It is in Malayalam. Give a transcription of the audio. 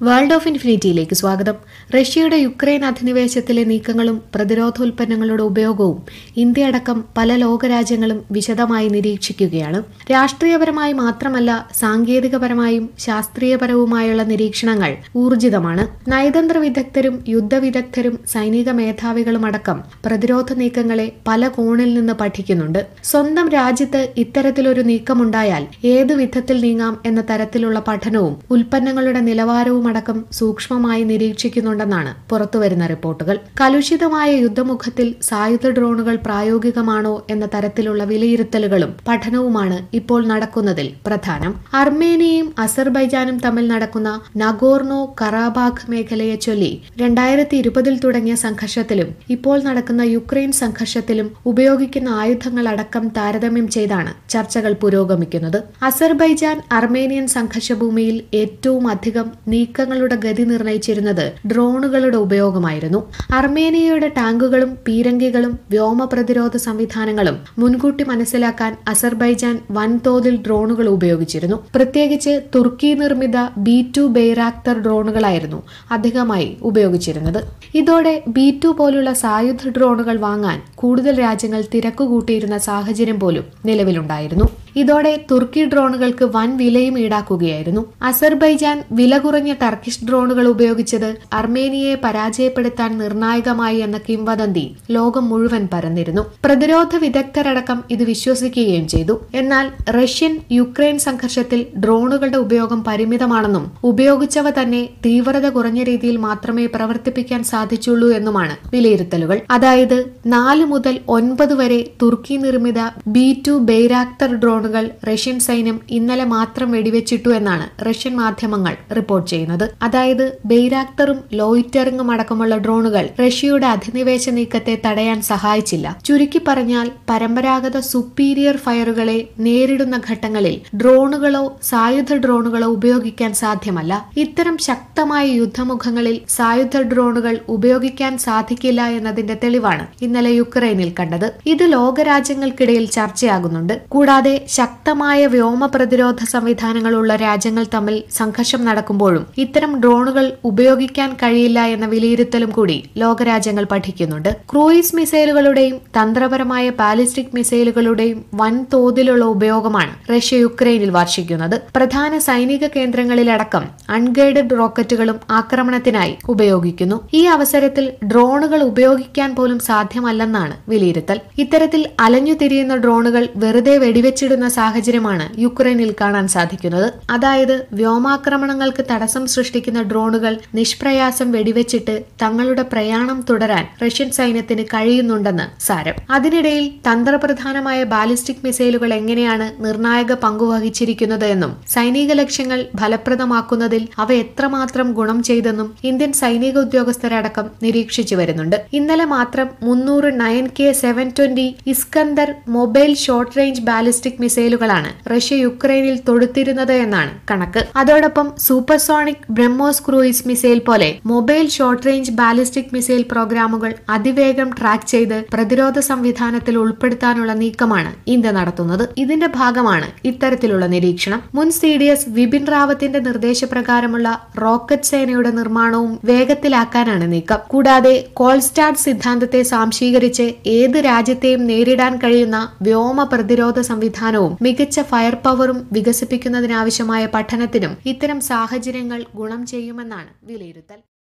വേൾഡ് ഓഫ് ഇൻഫിനിറ്റിയിലേക്ക് സ്വാഗതം റഷ്യയുടെ യുക്രൈൻ അധിനിവേശത്തിലെ നീക്കങ്ങളും പ്രതിരോധോൽപ്പന്നങ്ങളുടെ ഉപയോഗവും ഇന്ത്യ അടക്കം പല ലോകരാജ്യങ്ങളും വിശദമായി നിരീക്ഷിക്കുകയാണ് രാഷ്ട്രീയപരമായി മാത്രമല്ല സാങ്കേതികപരമായും ശാസ്ത്രീയപരവുമായുള്ള നിരീക്ഷണങ്ങൾ ഊർജിതമാണ് നയതന്ത്ര വിദഗ്ധരും യുദ്ധവിദഗ്ധരും സൈനിക മേധാവികളും അടക്കം പ്രതിരോധ നീക്കങ്ങളെ പല കോണിൽ നിന്ന് പഠിക്കുന്നുണ്ട് സ്വന്തം രാജ്യത്ത് ഇത്തരത്തിലൊരു നീക്കമുണ്ടായാൽ ഏത് വിധത്തിൽ നീങ്ങാം എന്ന തരത്തിലുള്ള പഠനവും ഉൽപ്പന്നങ്ങളുടെ നിലവാരവും അടക്കം സൂക്ഷ്മമായി നിരീക്ഷിക്കുന്നുണ്ടെന്നാണ് പുറത്തുവരുന്ന റിപ്പോർട്ടുകൾ കലുഷിതമായ യുദ്ധമുഖത്തിൽ സായുധ ഡ്രോണുകൾ പ്രായോഗികമാണോ എന്ന തരത്തിലുള്ള വിലയിരുത്തലുകളും പഠനവുമാണ് ഇപ്പോൾ നടക്കുന്നതിൽ പ്രധാനം അർമേനിയയും അസർബൈജാനും തമ്മിൽ നടക്കുന്ന നഗോർണോ കറാബാഖ് മേഖലയെ ചൊല്ലി രണ്ടായിരത്തി ഇരുപതിൽ തുടങ്ങിയ സംഘർഷത്തിലും ഇപ്പോൾ നടക്കുന്ന യുക്രൈൻ സംഘർഷത്തിലും ഉപയോഗിക്കുന്ന ആയുധങ്ങൾ അടക്കം താരതമ്യം ചെയ്താണ് ചർച്ചകൾ പുരോഗമിക്കുന്നത് അസർബൈജാൻ അർമേനിയൻ സംഘർഷഭൂമിയിൽ ഏറ്റവും അധികം നീക്കങ്ങളുടെ ഗതി നിർണയിച്ചിരുന്നത് ഡ്രോണുകളുടെ ഉപയോഗമായിരുന്നു അർമേനിയയുടെ ടാങ്കുകളും പീരങ്കികളും വ്യോമ പ്രതിരോധ സംവിധാനങ്ങളും മുൻകൂട്ടി മനസ്സിലാക്കാൻ അസർബൈജാൻ വൻതോതിൽ ഡ്രോണുകൾ ഉപയോഗിച്ചിരുന്നു പ്രത്യേകിച്ച് തുർക്കി നിർമ്മിത ബി ടു ബെയ്റാക്തർ ഡ്രോണുകളായിരുന്നു അധികമായി ഉപയോഗിച്ചിരുന്നത് ഇതോടെ ബി ടു പോലുള്ള സായുധ ഡ്രോണുകൾ വാങ്ങാൻ കൂടുതൽ രാജ്യങ്ങൾ തിരക്കുകൂട്ടിയിരുന്ന സാഹചര്യം പോലും നിലവിലുണ്ടായിരുന്നു ഇതോടെ തുർക്കി ഡ്രോണുകൾക്ക് വൻ വിലയും ഈടാക്കുകയായിരുന്നു അസർബൈജാൻ വില കുറഞ്ഞ ടർക്കിഷ് ഡ്രോണുകൾ ഉപയോഗിച്ചത് അർമേനിയയെ പരാജയപ്പെടുത്താൻ നിർണായകമായി എന്ന കിംവദന്തി ലോകം മുഴുവൻ പരന്നിരുന്നു പ്രതിരോധ വിദഗ്ധരടക്കം ഇത് വിശ്വസിക്കുകയും ചെയ്തു എന്നാൽ റഷ്യൻ യുക്രൈൻ സംഘർഷത്തിൽ ഡ്രോണുകളുടെ ഉപയോഗം പരിമിതമാണെന്നും ഉപയോഗിച്ചവ തന്നെ തീവ്രത കുറഞ്ഞ രീതിയിൽ മാത്രമേ പ്രവർത്തിപ്പിക്കാൻ സാധിച്ചുള്ളൂ എന്നുമാണ് വിലയിരുത്തലുകൾ അതായത് നാല് മുതൽ ഒൻപത് വരെ തുർക്കി നിർമ്മിത ബി ടു ബെയ്രാക്തർ ഡ്രോണുകൾ റഷ്യൻ സൈന്യം ഇന്നലെ മാത്രം വെടിവെച്ചിട്ടു എന്നാണ് റഷ്യൻ മാധ്യമങ്ങൾ റിപ്പോർട്ട് ചെയ്യുന്നത് അതായത് ബെയ്രാക്തറും ലോയിറ്ററിംഗും അടക്കമുള്ള ഡ്രോണുകൾ റഷ്യയുടെ അധിനിവേശ നീക്കത്തെ തടയാൻ സഹായിച്ചില്ല ചുരുക്കി പറഞ്ഞാൽ പരമ്പരാഗത സുപ്പീരിയർ ഫയറുകളെ നേരിടുന്ന ഘട്ടങ്ങളിൽ ഡ്രോണുകളോ സായുധ ഡ്രോണുകളോ ഉപയോഗിക്കാൻ സാധ്യമല്ല ഇത്തരം ശക്തമായ യുദ്ധമുഖങ്ങളിൽ സായുധ ഡ്രോണുകൾ ഉപയോഗിക്കാൻ സാധിക്കില്ല എന്നതിന്റെ തെളിവാണ് ഇന്നലെ യുക്രൈനിൽ കണ്ടത് ഇത് ലോകരാജ്യങ്ങൾക്കിടയിൽ ചർച്ചയാകുന്നുണ്ട് കൂടാതെ ശക്തമായ വ്യോമ പ്രതിരോധ സംവിധാനങ്ങളുള്ള രാജ്യങ്ങൾ തമ്മിൽ സംഘർഷം നടക്കുമ്പോഴും ഇത്തരം ഡ്രോണുകൾ ഉപയോഗിക്കാൻ കഴിയില്ല എന്ന വിലയിരുത്തലും കൂടി ലോകരാജ്യങ്ങൾ പഠിക്കുന്നുണ്ട് ക്രൂയിസ് മിസൈലുകളുടെയും തന്ത്രപരമായ ബാലിസ്റ്റിക് മിസൈലുകളുടെയും വൻ തോതിലുള്ള ഉപയോഗമാണ് റഷ്യ യുക്രൈനിൽ വർഷിക്കുന്നത് പ്രധാന സൈനിക കേന്ദ്രങ്ങളിലടക്കം അൺഗൈഡഡ് റോക്കറ്റുകളും ആക്രമണത്തിനായി ഉപയോഗിക്കുന്നു ഈ അവസരത്തിൽ ഡ്രോണുകൾ ഉപയോഗിക്കാൻ പോലും സാധ്യമല്ലെന്നാണ് വിലയിരുത്തൽ ഇത്തരത്തിൽ അലഞ്ഞു തിരിയുന്ന ഡ്രോണുകൾ വെറുതെ വെടിവെച്ചിടുന്ന സാഹചര്യമാണ് യുക്രൈനിൽ കാണാൻ സാധിക്കുന്നത് അതായത് വ്യോമാക്രമണങ്ങൾക്ക് തടസ്സം സൃഷ്ടിക്കുന്ന ഡ്രോണുകൾ നിഷ്പ്രയാസം വെടിവെച്ചിട്ട് തങ്ങളുടെ പ്രയാണം തുടരാൻ റഷ്യൻ സൈന്യത്തിന് കഴിയുന്നുണ്ടെന്ന് സാരം അതിനിടയിൽ തന്ത്രപ്രധാനമായ ബാലിസ്റ്റിക് മിസൈലുകൾ എങ്ങനെയാണ് നിർണായക പങ്കുവഹിച്ചിരിക്കുന്നത് എന്നും സൈനിക ലക്ഷ്യങ്ങൾ ഫലപ്രദമാക്കുന്നതിൽ അവ എത്രമാത്രം ഗുണം ചെയ്തെന്നും ഇന്ത്യൻ സൈനിക ഉദ്യോഗസ്ഥരടക്കം നിരീക്ഷിച്ചു വരുന്നുണ്ട് ഇന്നലെ മാത്രം മുന്നൂറ് nine K seven twenty Iskander mobile short range ballistic മിസൈലുകളാണ് റഷ്യ യുക്രൈനിൽ തൊടുത്തിരുന്നത് എന്നാണ് കണക്ക് അതോടൊപ്പം സൂപ്പർസോണിക് ബ്രഹ്മോസ് ക്രൂയിസ് മിസൈൽ പോലെ mobile short range ballistic missile പ്രോഗ്രാമുകൾ അതിവേഗം ട്രാക്ക് ചെയ്ത് പ്രതിരോധ സംവിധാനത്തിൽ ഉൾപ്പെടുത്താനുള്ള നീക്കമാണ് ഇന്ത്യ നടത്തുന്നത് ഇതിന്റെ ഭാഗമാണ് ഇത്തരത്തിലുള്ള നിരീക്ഷണം മുൻ സി ഡി എസ് വിപിൻ റാവത്തിന്റെ നിർദ്ദേശപ്രകാരമുള്ള റോക്കറ്റ് സേനയുടെ നിർമ്മാണവും വേഗത്തിലാക്കാനാണ് നീക്കം കൂടാതെ കോൾസ്റ്റാർട്ട് സിദ്ധാന്തത്തെ സാംശീകരിച്ച് ഏത് രാജ്യത്തെയും നേരിടാൻ കഴിയുന്ന വ്യോമ പ്രതിരോധ സംവിധാനവും മികച്ച ഫയർ പവറും വികസിപ്പിക്കുന്നതിനാവശ്യമായ പഠനത്തിനും ഇത്തരം സാഹചര്യങ്ങൾ ഗുണം ചെയ്യുമെന്നാണ് വിലയിരുത്തൽ